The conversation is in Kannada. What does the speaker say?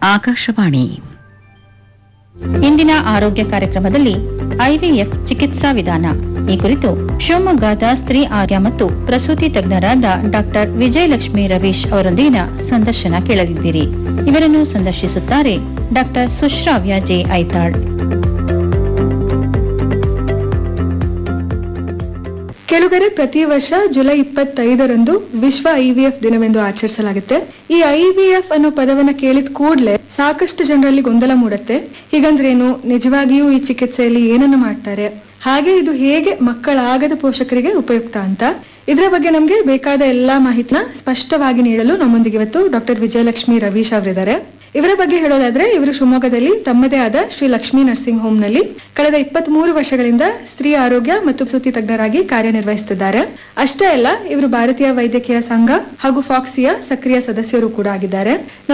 ಆಕಾಶವಾಣಿ ಇಂದಿನ ಆರೋಗ್ಯ ಕಾರ್ಯಕ್ರಮದಲ್ಲಿ ಐವಿಎಫ್ ಚಿಕಿತ್ಸಾ ವಿಧಾನ ಈ ಕುರಿತು ಶಿವಮೊಗ್ಗದ ಸ್ತ್ರೀ ಆರ್ಯ ಮತ್ತು ಪ್ರಸೂತಿ ತಜ್ಞರಾದ ಡಾಕ್ಟರ್ ವಿಜಯಲಕ್ಷ್ಮಿ ರವೀಶ್ ಅವರೊಂದಿಗಿನ ಸಂದರ್ಶನ ಕೇಳಲಿದ್ದೀರಿ ಇವರನ್ನು ಸಂದರ್ಶಿಸುತ್ತಾರೆ ಡಾಕ್ಟರ್ ಸುಶ್ರಾವ್ಯ ಜೆ ಐತಾಳ್ ಕೆಲುಗರೆ ಪ್ರತಿ ವರ್ಷ ಜುಲೈ ಇಪ್ಪತ್ತೈದರಂದು ವಿಶ್ವ ಐವಿಎಫ್ ದಿನವೆಂದು ಆಚರಿಸಲಾಗುತ್ತೆ ಈ ಐವಿಎಫ್ ಅನ್ನೋ ಪದವನ್ನ ಕೇಳಿದ ಕೂಡಲೇ ಸಾಕಷ್ಟು ಜನರಲ್ಲಿ ಗೊಂದಲ ಮೂಡುತ್ತೆ ಹೀಗಂದ್ರೇನು ನಿಜವಾಗಿಯೂ ಈ ಚಿಕಿತ್ಸೆಯಲ್ಲಿ ಏನನ್ನು ಮಾಡ್ತಾರೆ ಹಾಗೆ ಇದು ಹೇಗೆ ಮಕ್ಕಳಾಗದ ಪೋಷಕರಿಗೆ ಉಪಯುಕ್ತ ಅಂತ ಇದರ ಬಗ್ಗೆ ನಮ್ಗೆ ಬೇಕಾದ ಎಲ್ಲಾ ಮಾಹಿತಿನ ಸ್ಪಷ್ಟವಾಗಿ ನೀಡಲು ನಮ್ಮೊಂದಿಗೆ ಇವತ್ತು ಡಾಕ್ಟರ್ ವಿಜಯಲಕ್ಷ್ಮಿ ರವೀಶ್ ಅವರಿದ್ದಾರೆ ಇವರ ಬಗ್ಗೆ ಹೇಳೋದಾದ್ರೆ ಇವರು ಶಿವಮೊಗ್ಗದಲ್ಲಿ ತಮ್ಮದೇ ಆದ ಶ್ರೀ ಲಕ್ಷ್ಮೀ ನರ್ಸಿಂಗ್ ಹೋಮ್ ನಲ್ಲಿ ಕಳೆದ ಇಪ್ಪತ್ತ್ ಮೂರು ವರ್ಷಗಳಿಂದ ಸ್ತ್ರೀ ಆರೋಗ್ಯ ಮತ್ತು ಸುತಿ ತಜ್ಞರಾಗಿ ಕಾರ್ಯನಿರ್ವಹಿಸುತ್ತಿದ್ದಾರೆ ಅಷ್ಟೇ ಅಲ್ಲ ಇವರು ಭಾರತೀಯ ವೈದ್ಯಕೀಯ ಸಂಘ ಹಾಗೂ ಫಾಕ್ಸಿಯ ಸಕ್ರಿಯ ಸದಸ್ಯರು ಕೂಡ ಆಗಿದ್ದಾರೆ